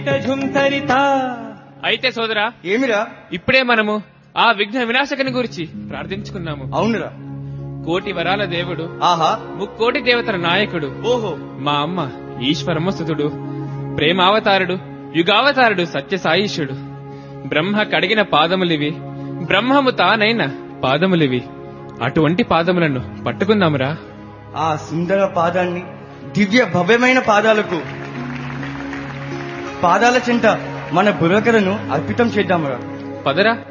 ఝుంతరిత అయితే సోదరా ఏమిరా ఇప్పుడే మనము ఆ విఘ్న వినాశకుని గురించి ప్రార్థించుకున్నాము అవునురా కోటి వరాల దేవుడు ఆహా ముక్కోటి దేవతల నాయకుడు ఓహో మా అమ్మ ఈశ్వరమస్తుతుడు ప్రేమావతారుడు యుగావతారుడు సత్యసాయిషుడు బ్రహ్మ కడిగిన పాదములివి బ్రహ్మము తానైన పాదములివి అటువంటి పాదములను పట్టుకుందామురా ఆ సుందర పాదాన్ని దివ్య భవ్యమైన పాదాలకు పాదాల చెంత మన బుర్రకలను అర్పితం చేద్దామురా పదరా